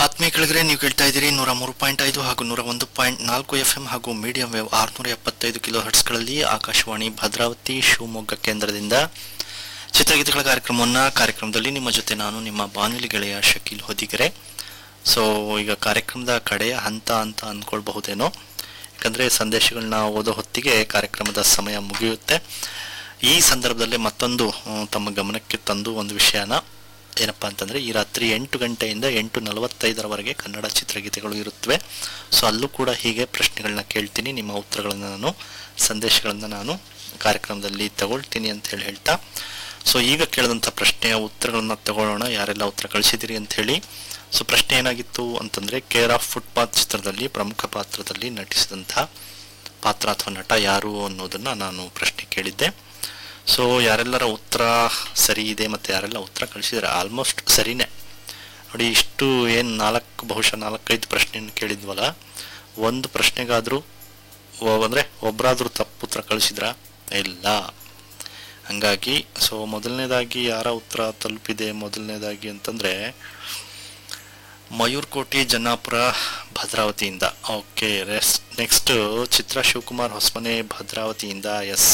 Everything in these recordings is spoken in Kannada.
ಆತ್ಮೀಯ ಕೆಳಗರೆ ನೀವು ಕೇಳ್ತಾ ಇದ್ದೀರಿ ನೂರ ಮೂರು ಪಾಯಿಂಟ್ ಐದು ಹಾಗೂ ನೂರ ಒಂದು ಪಾಯಿಂಟ್ ನಾಲ್ಕು ಎಫ್ ಎಂ ಹಾಗೂ ಮೀಡಿಯಂ ವೇವ್ ಆರುನೂರ ಎಪ್ಪತ್ತೈದು ಕಿಲೋ ಹರ್ಟ್ಸ್ಗಳಲ್ಲಿ ಆಕಾಶವಾಣಿ ಭದ್ರಾವತಿ ಶಿವಮೊಗ್ಗ ಕೇಂದ್ರದಿಂದ ಚಿತ್ರಗೀತೆಗಳ ಕಾರ್ಯಕ್ರಮವನ್ನ ಕಾರ್ಯಕ್ರಮದಲ್ಲಿ ನಿಮ್ಮ ಜೊತೆ ನಾನು ನಿಮ್ಮ ಬಾನುಲಿ ಗೆಳೆಯ ಶಕೀಲ್ ಹೊದಿಗೆರೆ ಸೊ ಈಗ ಕಾರ್ಯಕ್ರಮದ ಕಡೆಯ ಹಂತ ಅಂತ ಅಂದ್ಕೊಳ್ಬಹುದೇನೋ ಯಾಕಂದ್ರೆ ಸಂದೇಶಗಳನ್ನ ಓದೋ ಹೊತ್ತಿಗೆ ಕಾರ್ಯಕ್ರಮದ ಸಮಯ ಮುಗಿಯುತ್ತೆ ಈ ಸಂದರ್ಭದಲ್ಲಿ ಮತ್ತೊಂದು ಹ್ಮ್, ತಮ್ಮ ಗಮನಕ್ಕೆ ತಂದು ಒಂದು ವಿಷಯನ ಏನಪ್ಪಾ ಅಂತಂದ್ರೆ ಈ ರಾತ್ರಿ ಎಂಟು ಗಂಟೆಯಿಂದ ಎಂಟು ನಲವತ್ತೈದರವರೆಗೆ ಕನ್ನಡ ಚಿತ್ರಗೀತೆಗಳು ಇರುತ್ತವೆ ಸೊ ಅಲ್ಲೂ ಕೂಡ ಹೀಗೆ ಪ್ರಶ್ನೆಗಳನ್ನ ಕೇಳ್ತೀನಿ ನಿಮ್ಮ ಉತ್ತರಗಳನ್ನ ನಾನು ಸಂದೇಶಗಳನ್ನ ನಾನು ಕಾರ್ಯಕ್ರಮದಲ್ಲಿ ತಗೊಳ್ತೀನಿ ಅಂತ ಹೇಳಿ ಹೇಳ್ತಾ ಸೊ ಈಗ ಕೇಳಿದಂಥ ಪ್ರಶ್ನೆಯ ಉತ್ತರಗಳನ್ನ ತಗೊಳ್ಳೋಣ ಯಾರೆಲ್ಲ ಉತ್ತರ ಕಳಿಸಿದಿರಿ ಅಂತ ಹೇಳಿ ಸೊ ಪ್ರಶ್ನೆ ಏನಾಗಿತ್ತು ಅಂತಂದ್ರೆ ಕೇರ್ ಆಫ್ ಫುಟ್ಪಾತ್ ಚಿತ್ರದಲ್ಲಿ ಪ್ರಮುಖ ಪಾತ್ರದಲ್ಲಿ ನಟಿಸಿದಂತಹ ಪಾತ್ರ ಅಥವಾ ನಟ ಯಾರು ಅನ್ನೋದನ್ನ ನಾನು ಪ್ರಶ್ನೆ ಕೇಳಿದ್ದೆ ಸೊ ಯಾರೆಲ್ಲರ ಉತ್ತರ ಸರಿ ಇದೆ ಮತ್ತೆ ಯಾರೆಲ್ಲ ಉತ್ತರ ಕಳಿಸಿದ್ದಾರೆ ಆಲ್ಮೋಸ್ಟ್ ಸರಿನೇ ನೋಡಿ ಇಷ್ಟು ಏನು ನಾಲ್ಕು ಬಹುಶಃ ನಾಲ್ಕೈದು ಪ್ರಶ್ನೆಯನ್ನು ಕೇಳಿದ್ವಲ್ಲ ಒಂದು ಪ್ರಶ್ನೆಗಾದರೂ ಅಂದರೆ ಒಬ್ಬರಾದರೂ ತಪ್ಪು ಉತ್ತರ ಕಳಿಸಿದ್ರ ಇಲ್ಲ ಹಂಗಾಗಿ ಸೊ ಮೊದಲನೇದಾಗಿ ಯಾರ ಉತ್ತರ ತಲುಪಿದೆ ಮೊದಲನೇದಾಗಿ ಅಂತಂದ್ರೆ ಮಯೂರ್ಕೋಟೆ ಜನ್ನಾಪುರ ಭದ್ರಾವತಿಯಿಂದ ಓಕೆ ರೆಸ್ ನೆಕ್ಸ್ಟ್ ಚಿತ್ರ ಶಿವಕುಮಾರ್ ಹೊಸಮನೆ ಭದ್ರಾವತಿಯಿಂದ ಎಸ್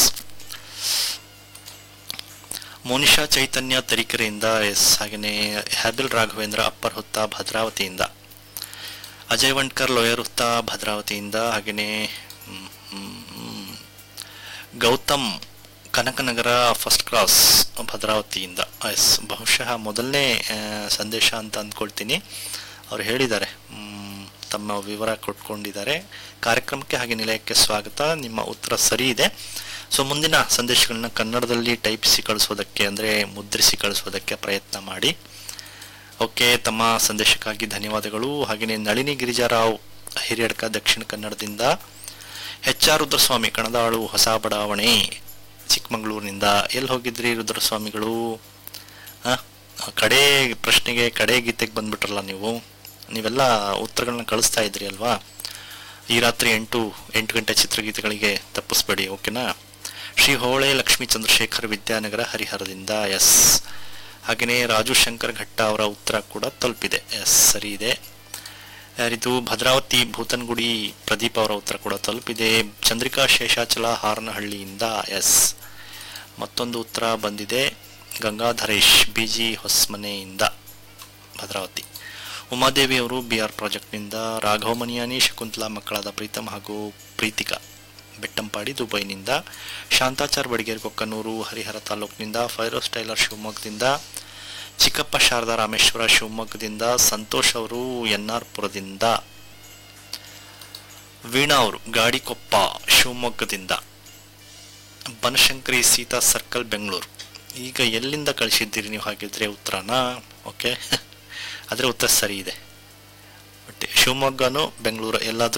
ಮೋನಿಶಾ ಚೈತನ್ಯ ತರೀಕೆರೆಯಿಂದ ಎಸ್ ಹಾಗೆಯೇ ಹ್ಯಾಬಿಲ್ ರಾಘವೇಂದ್ರ ಅಪ್ಪರ್ ಹುತ್ತ ಭದ್ರಾವತಿಯಿಂದ ಅಜಯ್ ವಂಟ್ಕರ್ ಲೋಯರ್ ಹುತ್ತ ಭದ್ರಾವತಿಯಿಂದ ಹಾಗೆಯೇ ಹ್ಮ್, ಹ್ಮ್, ಹ್ಮ್, ಗೌತಮ್ ಕನಕನಗರ ಫಸ್ಟ್ ಕ್ಲಾಸ್ ಭದ್ರಾವತಿಯಿಂದ ಎಸ್ ಬಹುಶಃ ಮೊದಲನೇ ಆ, ಸಂದೇಶ ಅಂತ ಅಂದ್ಕೊಳ್ತೀನಿ ಅವ್ರು ಹೇಳಿದ್ದಾರೆ ಮ್, ತಮ್ಮ ವಿವರ ಕೊಟ್ಕೊಂಡಿದ್ದಾರೆ ಕಾರ್ಯಕ್ರಮಕ್ಕೆ ಹಾಗೆ ನಿಲಯಕ್ಕೆ ಸ್ವಾಗತ ನಿಮ್ಮ ಉತ್ತರ ಸರಿ ಇದೆ ಸೊ ಮುಂದಿನ ಸಂದೇಶಗಳನ್ನ ಕನ್ನಡದಲ್ಲಿ ಟೈಪಿಸಿ ಕಳಿಸೋದಕ್ಕೆ ಅಂದರೆ ಮುದ್ರಿಸಿ ಕಳಿಸೋದಕ್ಕೆ ಪ್ರಯತ್ನ ಮಾಡಿ ಓಕೆ ತಮ್ಮ ಸಂದೇಶಕ್ಕಾಗಿ ಧನ್ಯವಾದಗಳು ಹಾಗೆಯೇ ನಳಿನಿ ಗಿರಿಜಾರಾವ್ ಹಿರಿಯಡ್ಕ ದಕ್ಷಿಣ ಕನ್ನಡದಿಂದ ಎಚ್ ಆರ್ ರುದ್ರಸ್ವಾಮಿ ಕಣದಾಳು ಹೊಸ ಬಡಾವಣೆ ಚಿಕ್ಕಮಗಳೂರಿನಿಂದ ಎಲ್ಲಿ ಹೋಗಿದ್ರಿ ರುದ್ರಸ್ವಾಮಿಗಳು ಆ, ಕಡೆ ಪ್ರಶ್ನೆಗೆ ಕಡೆ ಗೀತೆಗೆ ಬಂದ್ಬಿಟ್ರಲ್ಲ ನೀವು ನೀವೆಲ್ಲ ಉತ್ತರಗಳನ್ನ ಕಳಿಸ್ತಾ ಇದ್ರಿ ಅಲ್ವಾ ಈ ರಾತ್ರಿ ಎಂಟು ಎಂಟು ಗಂಟೆ ಚಿತ್ರಗೀತೆಗಳಿಗೆ ತಪ್ಪಿಸ್ಬೇಡಿ ಓಕೆನಾ ಶ್ರೀ ಹೋಳೆ ಲಕ್ಷ್ಮೀ ಚಂದ್ರಶೇಖರ್ ವಿದ್ಯಾನಗರ ಹರಿಹರದಿಂದ ಎಸ್ ಹಾಗೆಯೇ ರಾಜು ಶಂಕರ್ ಘಟ್ಟ ಅವರ ಉತ್ತರ ಕೂಡ ತಲುಪಿದೆ ಎಸ್ ಸರಿ ಇದೆ ಯಾರಿದು ಭದ್ರಾವತಿ ಭೂತನ್ಗುಡಿ ಪ್ರದೀಪ್ ಅವರ ಉತ್ತರ ಕೂಡ ತಲುಪಿದೆ ಚಂದ್ರಿಕಾ ಶೇಷಾಚಲ ಹಾರನಹಳ್ಳಿಯಿಂದ ಎಸ್ ಮತ್ತೊಂದು ಉತ್ತರ ಬಂದಿದೆ ಗಂಗಾಧರೇಶ್ ಬಿ ಜಿ ಹೊಸ್ಮನೆಯಿಂದ ಭದ್ರಾವತಿ ಉಮಾದೇವಿ ಅವರು ಬಿ ಆರ್ ಪ್ರಾಜೆಕ್ಟ್ನಿಂದ ರಾಘವ ಮನಿಯಾನಿ ಶಕುಂತಲಾ ಮಕ್ಕಳಾದ ಪ್ರೀತಮ್ ಹಾಗೂ ಪ್ರೀತಿಕಾ ಬೆಟ್ಟಂಪಾಡಿ ದುಬೈನಿಂದ ಶಾಂತಾಚಾರ್ ಬಡಿಗೇರ್ ಕೊಕ್ಕನೂರು ಹರಿಹರ ತಾಲೂಕಿನಿಂದ ಫೈರೋಸ್ ಟೈಲರ್ ಶಿವಮೊಗ್ಗದಿಂದ ಚಿಕ್ಕಪ್ಪ ಶಾರದಾ ರಾಮೇಶ್ವರ ಶಿವಮೊಗ್ಗದಿಂದ ಸಂತೋಷ್ ಅವರು ಎನ್ ಆರ್ ಪುರದಿಂದ ವೀಣಾ ಅವರು ಗಾಡಿಕೊಪ್ಪ ಶಿವಮೊಗ್ಗದಿಂದ ಬನಶಂಕರಿ ಸೀತಾ ಸರ್ಕಲ್ ಬೆಂಗಳೂರು ಈಗ ಎಲ್ಲಿಂದ ಕಳಿಸಿದ್ದೀರಿ ನೀವು ಹಾಗಿದ್ರೆ ಉತ್ತರನ ಓಕೆ ಆದರೆ ಉತ್ತರ ಸರಿ ಇದೆ ಬಟ್ ಶಿವಮೊಗ್ಗನೂ ಬೆಂಗಳೂರು ಎಲ್ಲಾದ್ರೂ